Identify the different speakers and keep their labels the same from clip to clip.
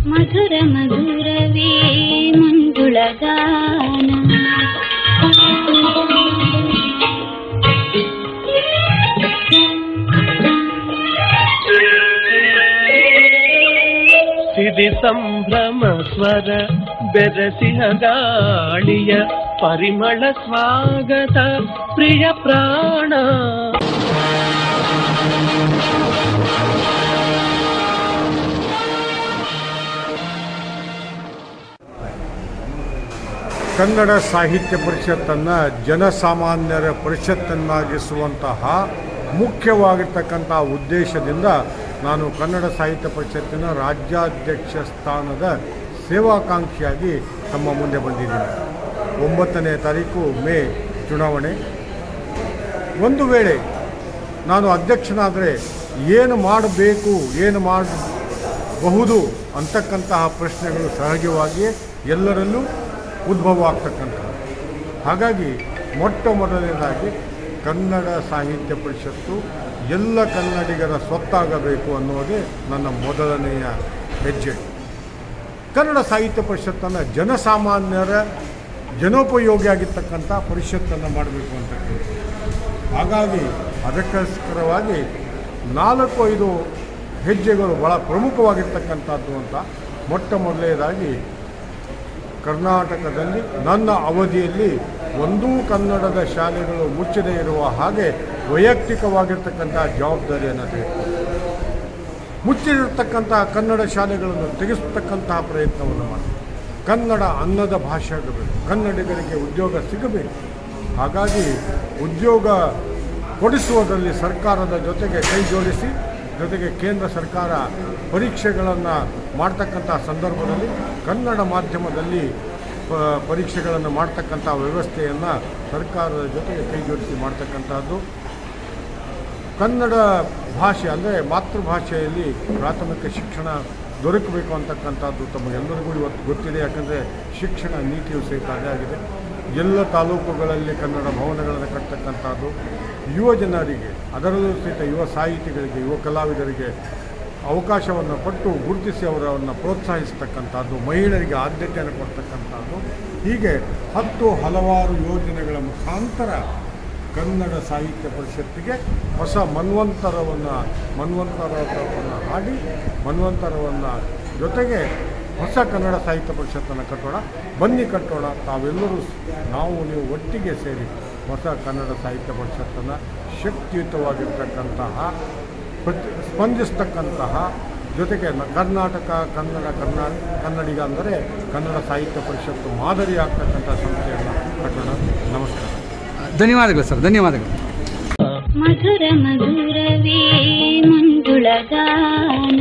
Speaker 1: ಮಧುರ ಮಧುರವೇ ಮಂಜುಳಗಾನ
Speaker 2: ಸಿರಿ ಸಂಭ್ರಮ ಸ್ವರ ಬೆರಸಿಹ ಗಾಳಿಯ ಪರಿಮಳ ಸ್ವಾಗತ ಪ್ರಿಯ ಪ್ರಾಣ
Speaker 3: ಕನ್ನಡ ಸಾಹಿತ್ಯ ಪರಿಷತ್ತನ್ನು ಜನಸಾಮಾನ್ಯರ ಪರಿಷತ್ತನ್ನಾಗಿಸುವಂತಹ ಮುಖ್ಯವಾಗಿರ್ತಕ್ಕಂಥ ಉದ್ದೇಶದಿಂದ ನಾನು ಕನ್ನಡ ಸಾಹಿತ್ಯ ಪರಿಷತ್ತಿನ ರಾಜ್ಯಾಧ್ಯಕ್ಷ ಸ್ಥಾನದ ಸೇವಾಕಾಂಕ್ಷಿಯಾಗಿ ತಮ್ಮ ಮುಂದೆ ಬಂದಿದ್ದೀನಿ ಒಂಬತ್ತನೇ ತಾರೀಕು ಮೇ ಚುನಾವಣೆ ಒಂದು ವೇಳೆ ನಾನು ಅಧ್ಯಕ್ಷನಾದರೆ ಏನು ಮಾಡಬೇಕು ಏನು ಮಾಡಬಹುದು ಅಂತಕ್ಕಂತಹ ಪ್ರಶ್ನೆಗಳು ಸಹಜವಾಗಿಯೇ ಎಲ್ಲರಲ್ಲೂ ಉದ್ಭವ ಆಗ್ತಕ್ಕಂಥದ್ದು ಹಾಗಾಗಿ ಮೊಟ್ಟ ಮೊದಲನೇದಾಗಿ ಕನ್ನಡ ಸಾಹಿತ್ಯ ಪರಿಷತ್ತು ಎಲ್ಲ ಕನ್ನಡಿಗರ ಸ್ವತ್ತಾಗಬೇಕು ಅನ್ನೋದೇ ನನ್ನ ಮೊದಲನೆಯ ಹೆಜ್ಜೆ ಕನ್ನಡ ಸಾಹಿತ್ಯ ಪರಿಷತ್ತನ್ನು ಜನಸಾಮಾನ್ಯರ ಜನೋಪಯೋಗಿ ಆಗಿರ್ತಕ್ಕಂಥ ಪರಿಷತ್ತನ್ನು ಮಾಡಬೇಕು ಅಂತಕ್ಕಂಥದ್ದು ಹಾಗಾಗಿ ಅದಕ್ಕೋಸ್ಕರವಾಗಿ ನಾಲ್ಕು ಐದು ಹೆಜ್ಜೆಗಳು ಭಾಳ ಪ್ರಮುಖವಾಗಿರ್ತಕ್ಕಂಥದ್ದು ಅಂತ ಮೊಟ್ಟ ಮೊದಲನೇದಾಗಿ ಕರ್ನಾಟಕದಲ್ಲಿ ನನ್ನ ಅವಧಿಯಲ್ಲಿ ಒಂದೂ ಕನ್ನಡದ ಶಾಲೆಗಳು ಮುಚ್ಚದೇ ಇರುವ ಹಾಗೆ ವೈಯಕ್ತಿಕವಾಗಿರ್ತಕ್ಕಂಥ ಜವಾಬ್ದಾರಿಯನ್ನು ತೆಗೆದುಕೊಂಡು ಮುಚ್ಚಿರತಕ್ಕಂತಹ ಕನ್ನಡ ಶಾಲೆಗಳನ್ನು ತೆಗೆಸತಕ್ಕಂತಹ ಪ್ರಯತ್ನವನ್ನು ಮಾಡಿ ಕನ್ನಡ ಅನ್ನದ ಭಾಷೆ ಆಗಬೇಕು ಕನ್ನಡಿಗರಿಗೆ ಉದ್ಯೋಗ ಸಿಗಬೇಕು ಹಾಗಾಗಿ ಉದ್ಯೋಗ ಕೊಡಿಸುವುದರಲ್ಲಿ ಸರ್ಕಾರದ ಜೊತೆಗೆ ಕೈ ಜೋಡಿಸಿ ಜೊತೆಗೆ ಕೇಂದ್ರ ಸರ್ಕಾರ ಪರೀಕ್ಷೆಗಳನ್ನು ಮಾಡ್ತಕ್ಕಂಥ ಸಂದರ್ಭದಲ್ಲಿ ಕನ್ನಡ ಮಾಧ್ಯಮದಲ್ಲಿ ಪ ಪರೀಕ್ಷೆಗಳನ್ನು ಮಾಡ್ತಕ್ಕಂಥ ವ್ಯವಸ್ಥೆಯನ್ನು ಸರ್ಕಾರದ ಜೊತೆಗೆ ಕೈ ಜೋಡಿಸಿ ಮಾಡ್ತಕ್ಕಂಥದ್ದು ಕನ್ನಡ ಭಾಷೆ ಅಂದರೆ ಮಾತೃಭಾಷೆಯಲ್ಲಿ ಪ್ರಾಥಮಿಕ ಶಿಕ್ಷಣ ದೊರಕಬೇಕು ಅಂತಕ್ಕಂಥದ್ದು ತಮಗೆಲ್ಲರಿಗೂ ಇವತ್ತು ಗೊತ್ತಿದೆ ಯಾಕಂದರೆ ಶಿಕ್ಷಣ ನೀತಿಯು ಸಹಿತ ಅದೇ ಆಗಿದೆ ಎಲ್ಲ ತಾಲೂಕುಗಳಲ್ಲಿ ಕನ್ನಡ ಭವನಗಳನ್ನು ಕಟ್ಟತಕ್ಕಂಥದ್ದು ಯುವ ಜನರಿಗೆ ಅದರಲ್ಲೂ ಸಹಿತ ಯುವ ಸಾಹಿತಿಗಳಿಗೆ ಯುವ ಕಲಾವಿದರಿಗೆ ಅವಕಾಶವನ್ನು ಕೊಟ್ಟು ಗುರುತಿಸಿ ಅವರನ್ನು ಪ್ರೋತ್ಸಾಹಿಸ್ತಕ್ಕಂಥದ್ದು ಮಹಿಳೆಯರಿಗೆ ಆದ್ಯತೆಯನ್ನು ಕೊಡ್ತಕ್ಕಂಥದ್ದು ಹೀಗೆ ಹತ್ತು ಹಲವಾರು ಯೋಜನೆಗಳ ಮುಖಾಂತರ ಕನ್ನಡ ಸಾಹಿತ್ಯ ಪರಿಷತ್ತಿಗೆ ಹೊಸ ಮನ್ವಂತರವನ್ನು ಮನ್ವಂತರವನ್ನು ಹಾಡಿ ಮನ್ವಂತರವನ್ನು ಜೊತೆಗೆ ಹೊಸ ಕನ್ನಡ ಸಾಹಿತ್ಯ ಪರಿಷತ್ತನ್ನು ಕಟ್ಟೋಣ ಬನ್ನಿ ಕಟ್ಟೋಣ ತಾವೆಲ್ಲರೂ ನಾವು ನೀವು ಒಟ್ಟಿಗೆ ಸೇರಿ ಹೊಸ ಕನ್ನಡ ಸಾಹಿತ್ಯ ಪರಿಷತ್ತನ್ನು ಶಕ್ತಿಯುತವಾಗಿರ್ತಕ್ಕಂತಹ ಪ್ರತಿ ಸ್ಪಂದಿಸ್ತಕ್ಕಂತಹ ಜೊತೆಗೆ ನ- ಕರ್ನಾಟಕ ಕನ್ನಡ ಕನ್ನಡ ಕನ್ನಡಿಗ ಅಂದರೆ ಕನ್ನಡ ಸಾಹಿತ್ಯ ಪರಿಷತ್ತು ಮಾದರಿ ಆಗ್ತಕ್ಕಂಥ ಸಂಸ್ಥೆಯನ್ನು ಕಟ್ಟೋಣ ನಮಸ್ಕಾರ
Speaker 4: ಧನ್ಯವಾದಗಳು ಸರ್ ಧನ್ಯವಾದಗಳು
Speaker 1: ಮಧುರ ಮಧುರವೇ ಮಂಜುಳಗಾನ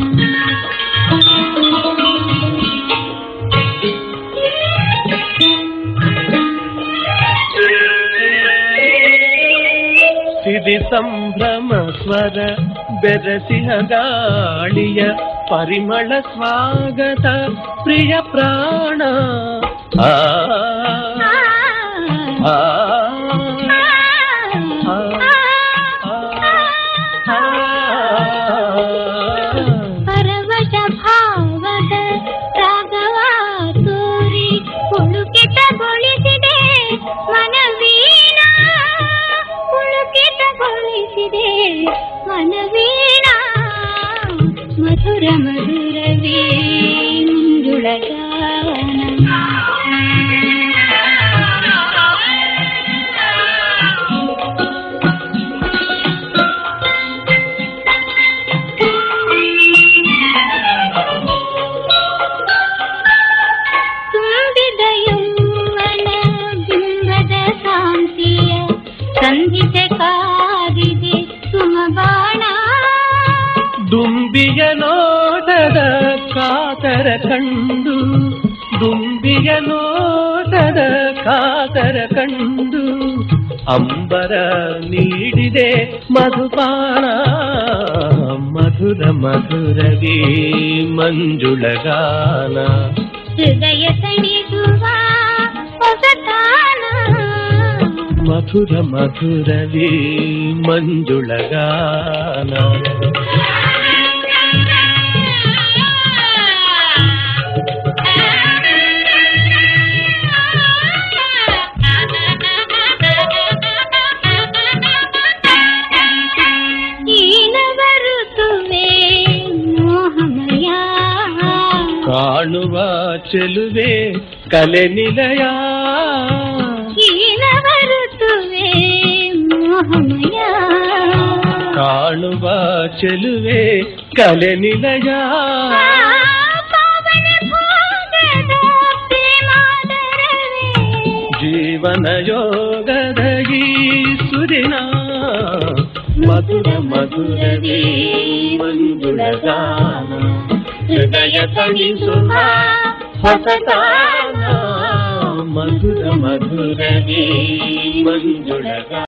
Speaker 2: ಸಿರಿ ಸಂಭ್ರಮ ಸ್ವರ ಬೆರಸಿಹ ಗಾಳಿಯ ಪರಿಮಳ ಸ್ವಾಗತ ಪ್ರಿಯ ಪ್ರಾಣ ಆ, ಆ, ಆ, ಆ,
Speaker 1: ಪರವಶ ಭಾವದ ರಾಗವ ತೋರಿ ಪುಳುಕಿತಗೊಳಿಸಿದೆ ಮನವೀಣ ಪುಳುಕಿತಗೊಳಿಸಿದೆ ಮನವೀಣ ಮಧುರ ಮಧುರವೇ ತುಂಬಿದ ಯೌವನ ಬಿಂಬದ ಕಾಂತಿಯ ಸಂಧಿಸೆ ಕಾದಿದೆ ಸುಮಬಾಣ
Speaker 2: ದುಂಬಿಯ ನೋಟದ ಕಾತರ ಕಂಡು ದುಂಬಿಯ ನೋಟದ ಕಾತರ ಕಂಡು ಅಂಬರ ನೀಡಿದೆ ಮಧುಪಾನ ಮಧುರ ಮಧುರವೇ ಮಂಜುಳಗಾನ
Speaker 1: ಹೃದಯ ತಣಿಸುವ ಹೊಸತಾನ
Speaker 2: ಮಧುರ ಮಧುರವೇ ಮಂಜುಳಗಾನ ಕಾಣುವ ಚೆಲುವೆ ಕಲೆ ನಿಲಯ
Speaker 1: ಹೀನವ ಋತುವೆ ಮೋಹಮಯ
Speaker 2: ಕಾಣುವ ಚೆಲುವೆ ಕಲೆ ನಿಲಯ
Speaker 1: ಪಾವನ ಭೋಗದ ಪ್ರೇಮಾದರವೇ
Speaker 2: ಜೀವನ ಯೋಗದ ಈ ಸುರಿನ ಮಧುರ ಮಧುರವೇ ಮಂಜುಳ ಗಾನ ಹೃದಯ ತಣಿಸುವ ಹೊಸತಾನ ಮಧುರ ಮಧುರವೇ ಮಂಜುಳ ಗಾನ